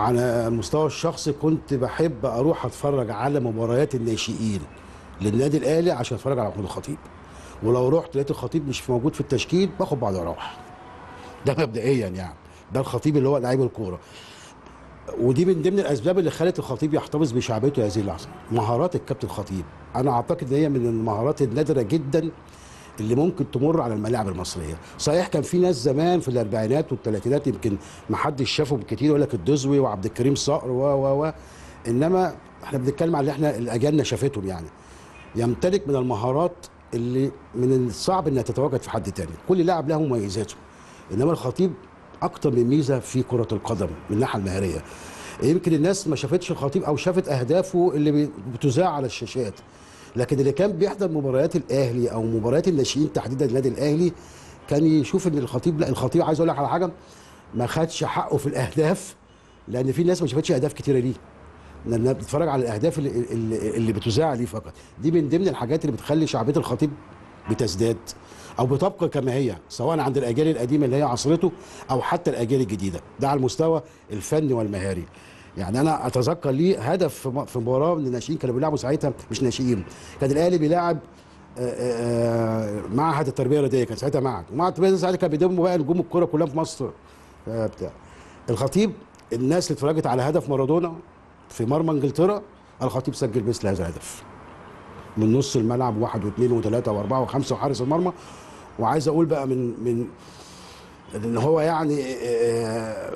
على المستوى الشخصي كنت بحب اروح اتفرج على مباريات الناشئين للنادي الاهلي عشان اتفرج على محمود الخطيب ولو رحت لقيت الخطيب مش موجود في التشكيل باخد بعض اروح ده مبدئيا يعني ده الخطيب اللي هو لعيب الكوره ودي من ضمن الاسباب اللي خلت الخطيب يحتفظ بشعبيته هذه اللحظه مهارات الكابتن الخطيب انا اعتقد ان هي من المهارات النادره جدا اللي ممكن تمر على الملاعب المصريه صحيح كان في ناس زمان في الاربعينات والثلاثينات يمكن ما حدش شافهم كتير يقول لك الدزوي وعبد الكريم صقر و و و انما احنا بنتكلم على اللي احنا الاجيالنا شافتهم يعني يمتلك من المهارات اللي من الصعب انها تتواجد في حد تاني كل لاعب له مميزاته انما الخطيب اكتر من ميزه في كره القدم من الناحيه المهاريه يمكن الناس ما شافتش الخطيب او شافت اهدافه اللي بتذاع على الشاشات لكن اللي كان بيحضر مباريات الاهلي او مباريات الناشئين تحديدا النادي الاهلي كان يشوف ان الخطيب لا الخطيب عايز اقول لك على حاجه ما خدش حقه في الاهداف لان في ناس ما شافتش اهداف كتيره ليه لانها بتتفرج على الاهداف اللي, اللي, اللي بتذاع ليه فقط دي من ضمن الحاجات اللي بتخلي شعبيه الخطيب بتزداد او بتبقى كما هي سواء عند الاجيال القديمه اللي هي عصرته او حتى الاجيال الجديده ده على المستوى الفني والمهاري يعني انا اتذكر ليه هدف في م- في مباراه من الناشئين كانوا بيلعبوا ساعتها مش ناشئين كان الاهلي بيلاعب آه، آه، معهد التربيه الرياضيه كان ساعتها معهد ومعهد التربيه الرياضيه ساعتها كان بيضموا بقى نجوم الكوره كلها في مصر آه، بتاع الخطيب الناس اللي اتفرجت على هدف مارادونا في مرمى انجلترا الخطيب سجل مثل هذا الهدف من نص الملعب واحد واثنين وثلاثه واربعه وخمسه وحارس المرمى وعايز اقول بقى من من ان هو يعني آه،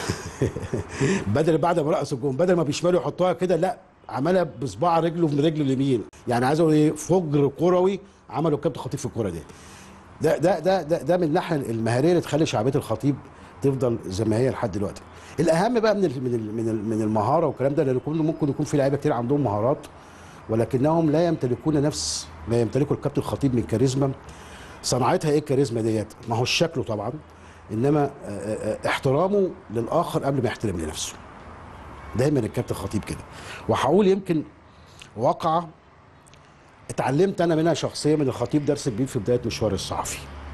بدل بعد ما رقص الجون بدل ما بيشماله يحطها كده لا عملها بصباع رجله من رجله اليمين يعني عايز اقول ايه فجر كروي عمله الكابتن خطيب في الكوره دي ده ده ده ده, ده من الناحيه المهاريه اللي تخلي شعبيه الخطيب تفضل زي ما هي لحد دلوقتي الاهم بقى من ال من ال من, ال من المهاره والكلام ده لان يكون ممكن يكون في لعيبه كتير عندهم مهارات ولكنهم لا يمتلكون نفس ما يمتلكه الكابتن الخطيب من كاريزما صنعتها ايه الكاريزما ديت ما هو شكله طبعا انما آه، آه، آه، احترامه للاخر قبل ما يحترم لنفسه دايما الكابتن خطيب كده وهقول يمكن واقعه اتعلمت انا منها شخصيا من الخطيب درس كبير في بدايه مشواري الصحفي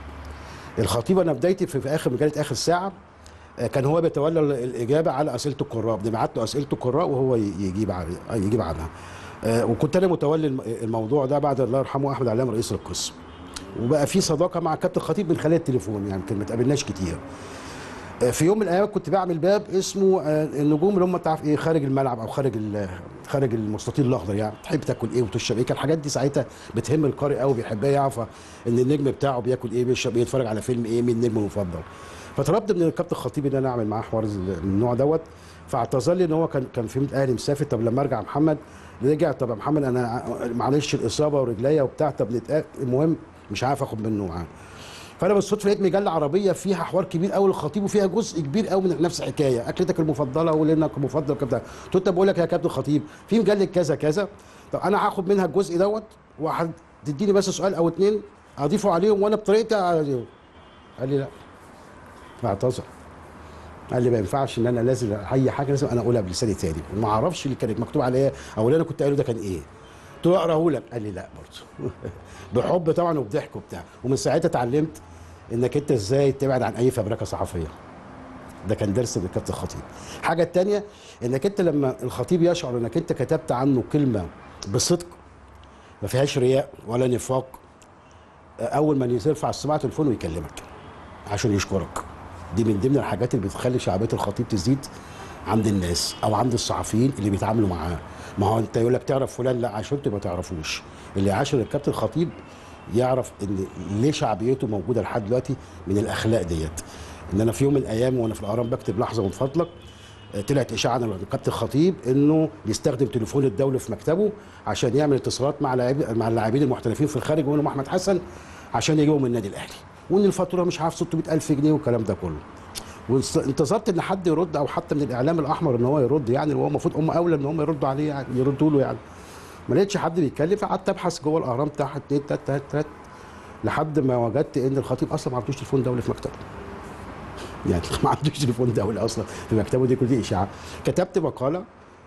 الخطيب انا بدايتي في, في اخر مجله اخر ساعه آه، كان هو بيتولى ال- الاجابه على اسئله القراء بنبعت له اسئله القراء وهو ي- يجيب عن يجيب عنها آه، وكنت انا متولي الم- الموضوع ده بعد الله يرحمه احمد علام رئيس القسم وبقى في صداقه مع كابتن خطيب من خلال التليفون يعني يمكن ما تقابلناش كتير آه، في يوم من الايام كنت بعمل باب اسمه آه، النجوم اللي هم تعرف ايه خارج الملعب او خارج ال- خارج المستطيل الاخضر يعني تحب تاكل ايه وتشرب ايه كان الحاجات دي ساعتها بتهم القارئ قوي بيحبها يعرف ان النجم بتاعه بياكل ايه بيشرب ايه يتفرج على فيلم ايه مين نجمه المفضل فطلبت من الكابتن الخطيب ان انا اعمل معاه حوار ال- من النوع دوت فاعتذر لي ان هو كان كان في الاهلي مسافر طب لما ارجع محمد رجع طب يا محمد انا ع- معلش الاصابه ورجليا وبتاع طب نتقابل المهم مش عارف اخد منه معاه فانا بالصدفه لقيت مجله عربيه فيها حوار كبير قوي للخطيب وفيها جزء كبير قوي من نفس الحكايه اكلتك المفضله ولانك المفضل وكده قلت له طب بقول لك يا كابتن خطيب في مجله كذا كذا طب انا هاخد منها الجزء دوت وهتديني بس سؤال او اتنين اضيفه عليهم وانا بطريقتي عليهم قال لي لا فاعتذر قال لي ما ينفعش ان انا لازم اي حاجه لازم انا اقولها بلساني تاني وما اعرفش اللي كانت مكتوب عليا او اللي انا كنت قايله ده كان ايه قلت له اقراه لك قال لي لا برضه بحب طبعا وبضحك وبتاع ومن ساعتها اتعلمت انك انت ازاي تبعد عن اي فبركه صحفيه ده كان درس من الكابتن الخطيب الحاجه الثانيه انك انت لما الخطيب يشعر انك انت كتبت عنه كلمه بصدق ما فيهاش رياء ولا نفاق اول ما يرفع السماعه تليفون ويكلمك عشان يشكرك دي من ضمن الحاجات اللي بتخلي شعبيه الخطيب تزيد عند الناس او عند الصحفيين اللي بيتعاملوا معاه ما هو انت يقول لك تعرف فلان لا عشرته ما تعرفوش اللي عاشر الكابتن الخطيب يعرف ان ليه شعبيته موجوده لحد دلوقتي من الاخلاق ديت ان انا في يوم من الايام وانا في الاهرام بكتب لحظه من فضلك آه، طلعت اشاعه عن الكابتن الخطيب انه يستخدم تليفون الدوله في مكتبه عشان يعمل اتصالات مع لاعب مع اللاعبين المحترفين في الخارج ومنهم احمد حسن عشان يجيبهم من النادي الاهلي وان الفاتوره مش عارف 600000 جنيه والكلام ده كله وانتظرت ان حد يرد او حتى من الاعلام الاحمر ان هو يرد يعني هو المفروض هم اولى ان هم يردوا عليه يعني يردوا له يعني ما لقيتش حد بيتكلم فقعدت ابحث جوه الاهرام تحت اتنين تلات تلات تلات لحد ما وجدت ان الخطيب اصلا ما عندوش تليفون دولي في مكتبه يعني ما عندوش تليفون دولي اصلا في مكتبه دي كل دي اشاعه كتبت مقاله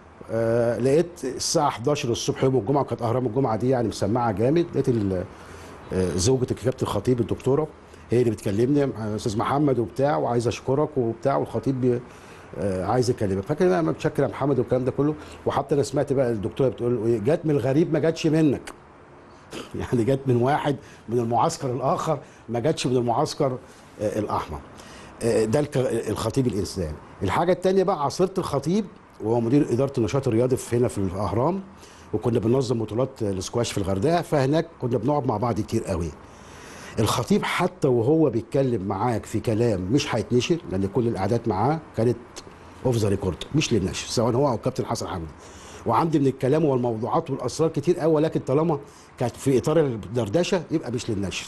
آه لقيت الساعه 11 الصبح يوم الجمعه كانت اهرام الجمعه دي يعني مسمعه جامد لقيت ال- آه، زوجة الكابتن الخطيب الدكتوره هي اللي بتكلمني آه، استاذ محمد وبتاع وعايز اشكرك وبتاع والخطيب بي- آه، عايز يكلمك فاكر انا متشكر يا محمد والكلام ده كله وحتى انا سمعت بقى الدكتوره بتقول له إيه، جت من الغريب ما جاتش منك يعني جت من واحد من المعسكر الاخر ما جاتش من المعسكر آه، الاحمر آه، ده الك- الخطيب الانساني الحاجه الثانيه بقى عاصرت الخطيب وهو مدير اداره النشاط الرياضي في هنا في الاهرام وكنا بننظم بطولات الاسكواش في الغردقه فهناك كنا بنقعد مع بعض كتير قوي الخطيب حتى وهو بيتكلم معاك في كلام مش هيتنشر لان كل القعدات معاه كانت اوف ذا ريكورد مش للنشر سواء هو او كابتن حسن حمدي وعندي من الكلام والموضوعات والاسرار كتير قوي ولكن طالما كانت في اطار الدردشه يبقى مش للنشر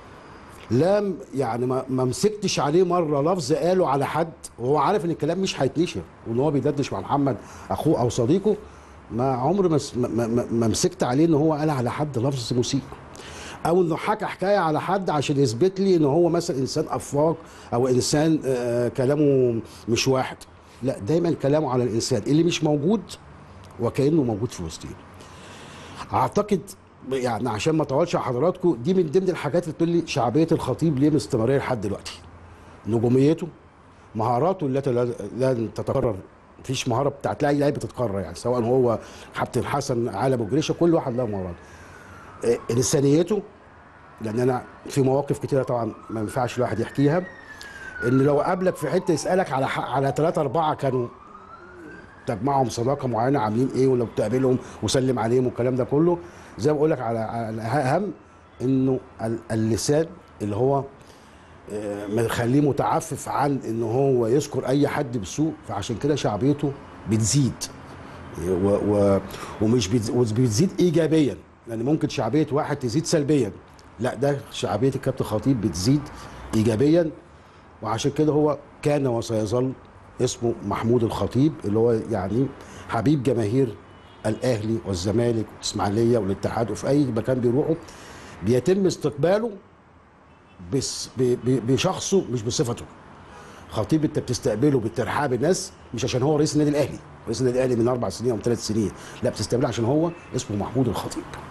لا يعني ما ما مسكتش عليه مره لفظ قاله على حد وهو عارف ان الكلام مش هيتنشر وان هو بيدردش مع محمد اخوه او صديقه ما عمري ما, ما, ما, ما مسكت عليه ان هو قال على حد لفظ مسيء او انه حكى حكايه على حد عشان يثبت لي ان هو مثلا انسان افاق او انسان آه كلامه مش واحد لا دايما كلامه على الانسان اللي مش موجود وكانه موجود في وسطنا اعتقد يعني عشان ما اطولش على حضراتكم دي من ضمن الحاجات اللي تقول لي شعبيه الخطيب ليه مستمريه لحد دلوقتي نجوميته مهاراته التي لا- لن تتكرر مفيش مهاره بتاعت لا اي لعيب بتتكرر يعني سواء هو كابتن حسن علي ابو جريشه كل واحد له مهارات آه، انسانيته لان انا في مواقف كتيره طبعا ما ينفعش الواحد يحكيها ان لو قابلك في حته يسالك على ح- على ثلاثه اربعه كانوا تجمعهم صداقه معينه عاملين ايه ولو بتقابلهم وسلم عليهم والكلام ده كله زي ما بقول لك على على الاهم انه ال- اللسان اللي هو آه، مخليه متعفف عن ان هو يذكر اي حد بسوء فعشان كده شعبيته بتزيد و و ومش بتز- ومش بتزيد ايجابيا لان ممكن شعبيه واحد تزيد سلبيا لا ده شعبيه الكابتن خطيب بتزيد ايجابيا وعشان كده هو كان وسيظل اسمه محمود الخطيب اللي هو يعني حبيب جماهير الاهلي والزمالك والاسماعيليه والاتحاد وفي اي مكان بيروحوا بيتم استقباله بس ب- ب- بشخصه مش بصفته خطيب انت بتستقبله بالترحاب الناس مش عشان هو رئيس النادي الاهلي رئيس النادي الاهلي من اربع سنين او ثلاث سنين لا بتستقبله عشان هو اسمه محمود الخطيب